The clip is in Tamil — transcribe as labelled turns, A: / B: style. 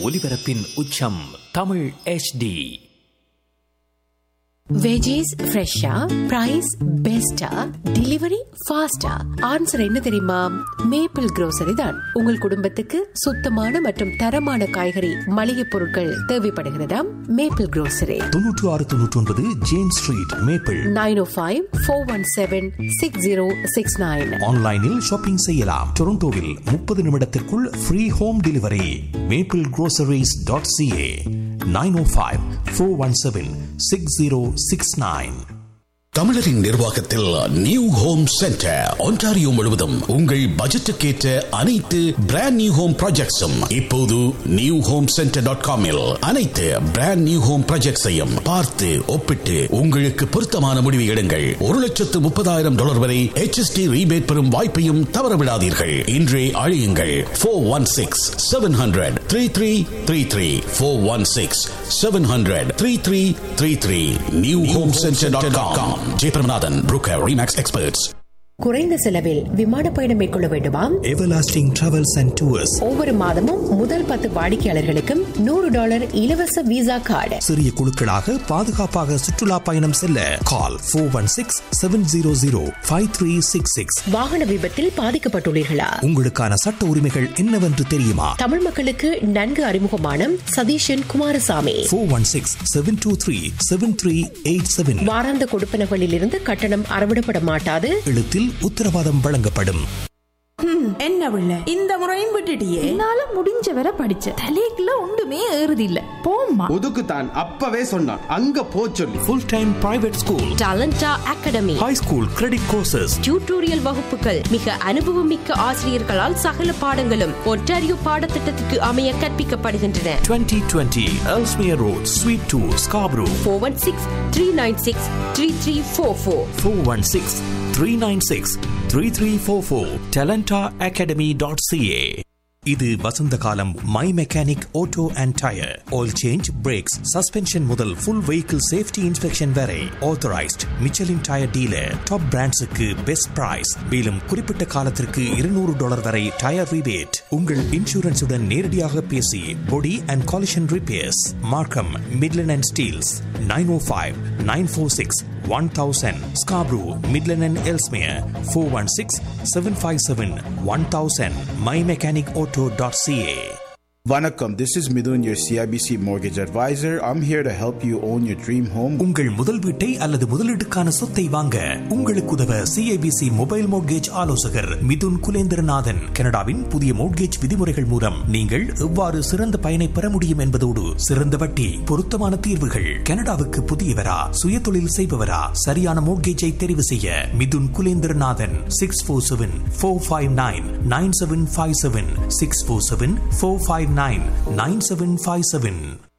A: ஒலிபரப்பின் உச்சம் தமிழ் HD
B: வெஜிஸ் ஃப்ரெஷ்ஷா பிரைஸ் பெஸ்டா டெலிவரி ஃபாஸ்டா ஆன்சர் என்ன தெரியுமா மேப்பிள் grocery தான் உங்கள் குடும்பத்துக்கு சுத்தமான மற்றும் தரமான காய்கறி மளிகை பொருட்கள் தேவைப்படுகிறதாம் மேப்பிள் grocery
C: தொன்னூற்று ஆறு தொன்னூற்றி ஒன்பது James street maple
B: nine o five four one seven six zero six nine
C: ஆன்லைனில் ஷாப்பிங் செய்யலாம் டொரண்டோவில் முப்பது நிமிடத்திற்குள் free home delivery maple groceries dot CA nine o five four one seven six zero six nine
D: தமிழரின் நிர்வாகத்தில் நியூ ஹோம் சென்டர் ஒன்டாரியோ முழுவதும் உங்கள் பட்ஜெட்டுக்கேற்ற அனைத்து பிராண்ட் நியூ ஹோம் ப்ராஜெக்ட்ஸும் இப்போது நியூ ஹோம் சென்டர் டாட் காமில் அனைத்து பிராண்ட் நியூ ஹோம் ப்ராஜெக்ட்ஸையும் பார்த்து ஒப்பிட்டு உங்களுக்கு பொருத்தமான முடிவு எடுங்கள் ஒரு லட்சத்து முப்பதாயிரம் டாலர் வரை HST ரீபேட் பெறும் வாய்ப்பையும் தவறவிடாதீர்கள் இன்றே அழியுங்கள் four one six seven hundred three three three three four one six seven hundred three three three three new home centre dot com Jeyabramanathan broker Remax experts
B: குறைந்த செலவில் விமான பயணம் மேற்கொள்ள வேண்டுமா
C: எவர்லாஸ்டிங் டிராவல்ஸ் அண்ட் டூர்ஸ்
B: ஒவ்வொரு மாதமும் முதல் பத்து வாடிக்கையாளர்களுக்கும் நூறு டாலர் இலவச விசா கார்டு
C: சிறிய குழுக்களாக பாதுகாப்பாக சுற்றுலா பயணம் செல்ல call four one six seven zero zero five three six six
B: வாகன விபத்தில் பாதிக்கப்பட்டுள்ளீர்களா
C: உங்களுக்கான சட்ட உரிமைகள் என்னவென்று தெரியுமா
B: தமிழ் மக்களுக்கு நன்கு அறிமுகமான Satheesan Kumarasamy
C: four one six seven two three seven three eight seven
B: வாராந்த கொடுப்பனகளில் இருந்து கட்டணம் அறவிடப்பட மாட்டாது
C: எழுத்தில் உத்தரவாதம் வழங்கப்படும்
E: என்ன பிள்ளை இந்த முறையும் விட்டுட்டியே
F: என்னால முடிஞ்ச வரை படிச்ச தலைக்குள்ள ஒன்றுமே ஏறுது இல்ல போம்மா
G: ஒதுக்குத்தான் அப்பவே சொன்னான் அங்க போ சொல்லி
C: full time private school
B: Talenta academy
C: high school credit courses
B: tutorial வகுப்புகள் மிக அனுபவமிக்க ஆசிரியர்களால் சகல பாடங்களும் ஒன்டாரியோ பாடத்திட்டத்துக்கு அமைய கற்பிக்கப்படுகின்றன
C: 2020 Ellesmere Road, Suite 2, Scarborough,
B: four one six three nine six three three four four
C: 416 396 3344, talentaacademy.ca. இது வசந்த காலம் my mechanic auto and tyre oil change brakes suspension முதல் ஃபுல் வெஹிக்கிள் சேஃப்டி இன்ஸ்பெக்ஷன் வரை authorised Michelin tyre dealer top பிராண்ட்ஸுக்கு பெஸ்ட் பிரைஸ் மேலும் குறிப்பிட்ட காலத்திற்கு இருநூறு டாலர் வரை டயர் ரிபேட் உங்கள் இன்சூரன்ஸுடன் நேரடியாக பேசி body and collision repairs Markham Midland and Steeles nine o five nine four six one thousand Scarborough Midland and Ellesmere four one six seven five seven one thousand my mechanic auto dot CA
H: Vanakkam, this is Midun, your CIBC mortgage advisor. I'm here to help you own your dream home.
C: உங்கள் முதல் வீட்டை அல்லது முதலீட்டுக்கான சொத்தை வாங்க உங்களுக்கு உதவ சிஐபிசி மொபைல் மோட்கேஜ் ஆலோசகர் மிதுன் குலேந்திரநாதன் கனடாவின் புதிய மோட்கேஜ் விதிமுறைகள் மூலம் நீங்கள் எவ்வாறு சிறந்த பயனை பெற முடியும் என்பதோடு சிறந்த வட்டி பொருத்தமான தீர்வுகள் கனடாவுக்கு புதியவரா சுய தொழில் செய்பவரா சரியான மோட்கேஜை தெரிவு செய்ய Mithun Kulendranathan six four seven four five nine nine seven five seven six four seven four five nine nine seven five seven